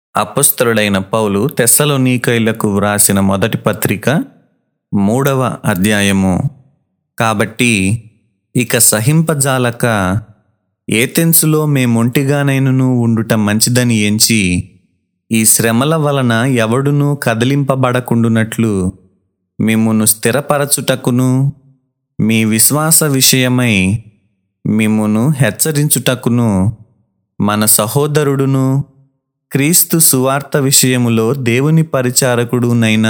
అపొస్తలుడైన పౌలు తెస్సలోనికైలకు వ్రాసిన మొదటి పత్రిక మూడవ అధ్యాయము కాబట్టి ఇక సహింపజాలక ఏథెన్సులో మేమొంటిగానైనను ఉండుట మంచిదని ఎంచి ఈ శ్రమల వలన ఎవడునూ కదిలింపబడకుండునట్లు మిమ్మును స్థిరపరచుటకును మీ విశ్వాస విషయమై మిమ్మును హెచ్చరించుటకును మన సహోదరుడును క్రీస్తు సువార్త విషయములో దేవుని పరిచారకుడునైన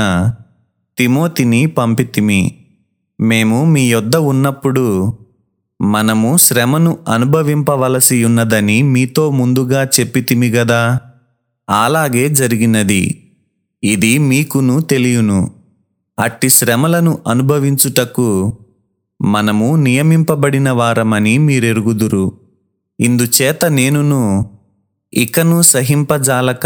తిమోతిని పంపితిమి మేము మీ యొద్ద ఉన్నప్పుడు మనము శ్రమను అనుభవింపవలసి ఉన్నదని మీతో ముందుగా చెప్పితిమి గదా అలాగే జరిగినది ఇది మీకును తెలియను అట్టి శ్రమలను అనుభవించుటకు మనము నియమింపబడిన వారమని మీరెరుగుదురు ఇందుచేత నేనును ఇకను సహింపజాలక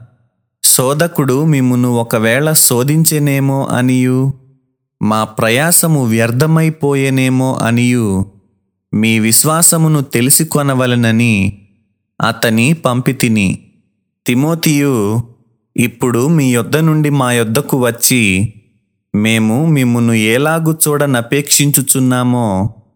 శోధకుడు మిమ్మును ఒకవేళ శోధించెనేమో అనియు మా ప్రయాసము వ్యర్థమైపోయేనేమో అనియు మీ విశ్వాసమును తెలుసుకొనవలనని అతని పంపితిని తిమోతియు ఇప్పుడు మీ యొద్ద నుండి మా యొద్దకు వచ్చి మేము మిమ్మును ఏలాగు చూడనపేక్షించుచున్నామో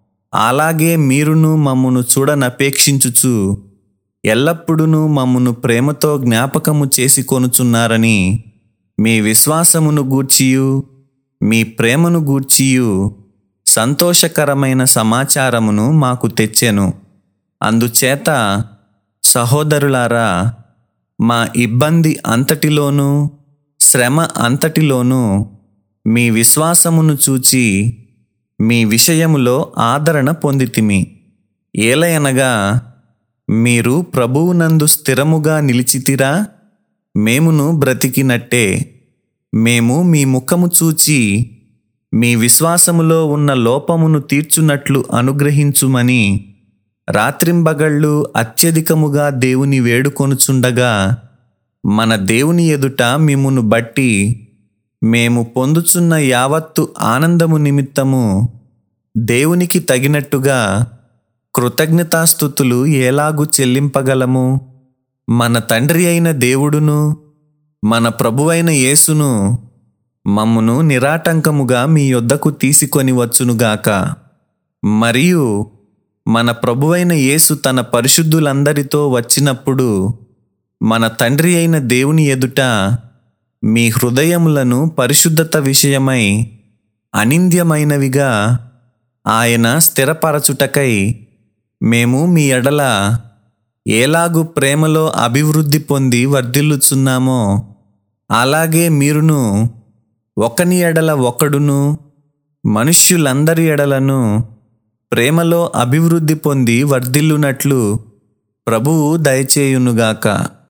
అలాగే మీరును మమ్మును చూడనపేక్షించుచు ఎల్లప్పుడూ మమ్మును ప్రేమతో జ్ఞాపకము చేసి కొనుచున్నారని మీ విశ్వాసమును గూర్చియు మీ ప్రేమను గూర్చియు సంతోషకరమైన సమాచారమును మాకు తెచ్చెను అందుచేత సహోదరులారా మా ఇబ్బంది అంతటిలోనూ శ్రమ అంతటిలోనూ మీ విశ్వాసమును చూచి మీ విషయములో ఆదరణ పొందితిమి ఏలయనగా మీరు ప్రభువునందు స్థిరముగా నిలిచితిరా మేమును బ్రతికినట్టే మేము మీ ముఖము చూచి మీ విశ్వాసములో ఉన్న లోపమును తీర్చునట్లు అనుగ్రహించుమని రాత్రింబగళ్ళు అత్యధికముగా దేవుని వేడుకొనుచుండగా మన దేవుని ఎదుట మిమ్మును బట్టి మేము పొందుచున్న యావత్తు ఆనందము నిమిత్తము దేవునికి తగినట్టుగా కృతజ్ఞతాస్థుతులు ఎలాగు చెల్లింపగలము మన తండ్రి అయిన దేవుడును మన ప్రభువైన యేసును మమ్మును నిరాటంకముగా మీ యొద్దకు తీసుకొని వచ్చునుగాక మరియు మన ప్రభువైన యేసు తన పరిశుద్ధులందరితో వచ్చినప్పుడు మన తండ్రి అయిన దేవుని ఎదుట మీ హృదయములను పరిశుద్ధత విషయమై అనింద్యమైనవిగా ఆయన స్థిరపరచుటకై మేము మీ ఎడల ఏలాగు ప్రేమలో అభివృద్ధి పొంది వర్ధిల్లుచున్నామో అలాగే మీరును ఒకని ఎడల ఒకడును మనుష్యులందరి ఎడలను ప్రేమలో అభివృద్ధి పొంది వర్ధిల్లునట్లు ప్రభువు దయచేయునుగాక